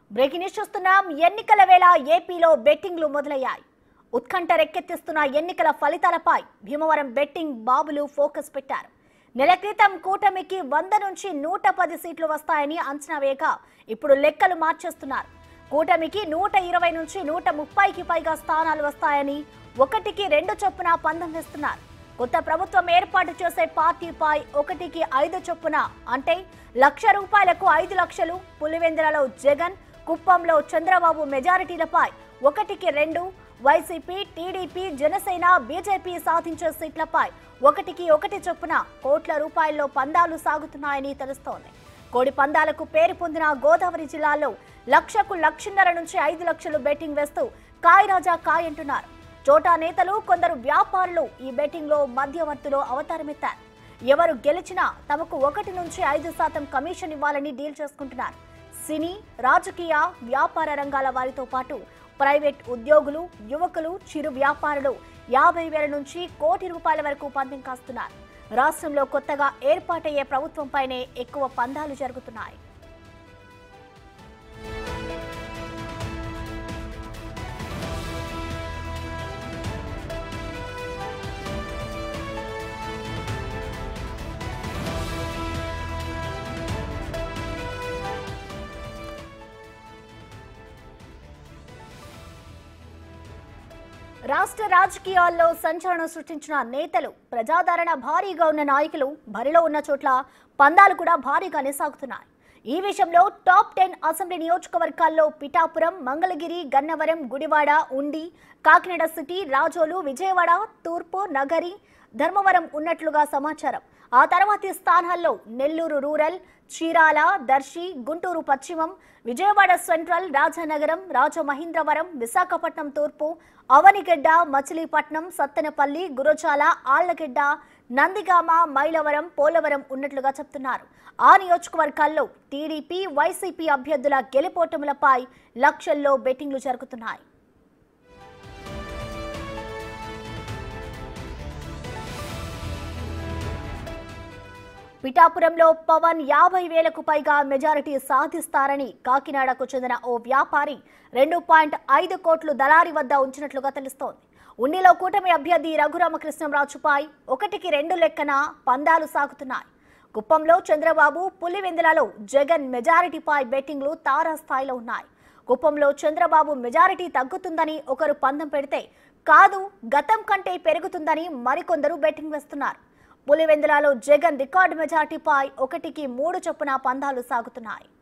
breaking news చూస్తున్నాం ఎన్నికల వేళ ఏపీలో బెట్టింగ్లు మొదలయ్యాయి ఉత్కంఠ రెక్కెత్తిస్తున్న ఎన్నికల ఫలితాలపై భీమవరం బెట్టింగ్ బాబులు ఫోకస్ పెట్టారు నెల క్రితం కూటమికి వంద నుంచి నూట పది సీట్లు వస్తాయని అంచనా వేయగా ఇప్పుడు లెక్కలు మార్చేస్తున్నారు కూటమికి నూట ఇరవై నుంచి నూట ముప్పైకి పైగా స్థానాలు వస్తాయని ఒకటికి రెండు చొప్పున పందం వేస్తున్నారు కొత్త ప్రభుత్వం ఏర్పాటు చేసే పార్టీపై ఒకటికి ఐదు చొప్పున అంటే లక్ష రూపాయలకు ఐదు లక్షలు పులివెందులలో జగన్ కుప్పంలో చంద్రబాబు మెజారిటీలపై ఒకటికి రెండు వైసీపీ టీడీపీ జనసేన బీజేపీ సాధించే సీట్లపై ఒకటికి ఒకటి చొప్పున కోట్ల రూపాయల్లో పందాలు సాగుతున్నాయని తెలుస్తోంది కోడి పందాలకు పేరు పొందిన గోదావరి జిల్లాలో లక్షకు లక్షన్నర నుంచి ఐదు లక్షలు బెట్టింగ్ వేస్తూ కాయ్ రాజా కాయ్ అంటున్నారు చోటా నేతలు కొందరు వ్యాపారులు ఈ బెట్టింగ్ లో మధ్యవర్తులు అవతారమెత్తారు ఎవరు గెలిచినా తమకు ఒకటి నుంచి ఐదు శాతం కమిషన్ ఇవ్వాలని డీల్ చేసుకుంటున్నారు సినీ రాజకీయ వ్యాపార రంగాల వారితో పాటు ప్రైవేట్ ఉద్యోగులు యువకులు చిరు వ్యాపారులు యాభై వేల నుంచి కోటి రూపాయల వరకు పందెం కాస్తున్నారు రాష్ట్రంలో కొత్తగా ఏర్పాటయ్యే ప్రభుత్వంపైనే ఎక్కువ పందాలు జరుగుతున్నాయి రాష్ట్ర రాజకీయాల్లో సంచలనం సృష్టించిన నేతలు ప్రజాదరణ భారీగా ఉన్న నాయకులు బరిలో ఉన్న చోట్ల పందాలు కూడా భారీగానే సాగుతున్నాయి ఈ విషయంలో టాప్ టెన్ అసెంబ్లీ నియోజకవర్గాల్లో పిఠాపురం మంగళగిరి గన్నవరం గుడివాడ ఉండి కాకినాడ సిటీ రాజోలు విజయవాడ తూర్పు నగరి ధర్మవరం ఉన్నట్లుగా సమాచారం ఆ తర్వాతి స్థానాల్లో నెల్లూరు రూరల్ చీరాల దర్శి గుంటూరు పశ్చిమం విజయవాడ సెంట్రల్ రాజానగరం రాజమహేంద్రవరం విశాఖపట్నం తూర్పు అవనిగడ్డ మచిలీపట్నం సత్తెనపల్లి గురజాల ఆళ్లగడ్డ నందిగామ మైలవరం పోలవరం ఉన్నట్లుగా చెప్తున్నారు ఆ నియోజకవర్గాల్లో టీడీపీ వైసీపీ అభ్యర్థుల గెలుపోటములపై లక్షల్లో బెట్టింగ్లు జరుగుతున్నాయి పిఠాపురంలో పవన్ యాభై వేలకు పైగా మెజారిటీ సాధిస్తారని కాకినాడకు చెందిన ఓ వ్యాపారి రెండు పాయింట్ ఐదు కోట్లు దళారి వద్ద ఉంచినట్లుగా తెలుస్తోంది ఉన్నిలో కూటమి అభ్యర్థి రఘురామకృష్ణంరాజుపై ఒకటికి రెండు లెక్కన పందాలు సాగుతున్నాయి కుప్పంలో చంద్రబాబు పులివెందులలో జగన్ మెజారిటీపై బెట్టింగ్లు తారాస్థాయిలో ఉన్నాయి కుప్పంలో చంద్రబాబు మెజారిటీ తగ్గుతుందని ఒకరు పందం పెడితే కాదు గతం కంటే పెరుగుతుందని మరికొందరు బెట్టింగ్ వేస్తున్నారు పులివెందులలో జగన్ రికార్డు మెజార్టీపై ఒకటికి మూడు చొప్పున పందాలు సాగుతున్నాయి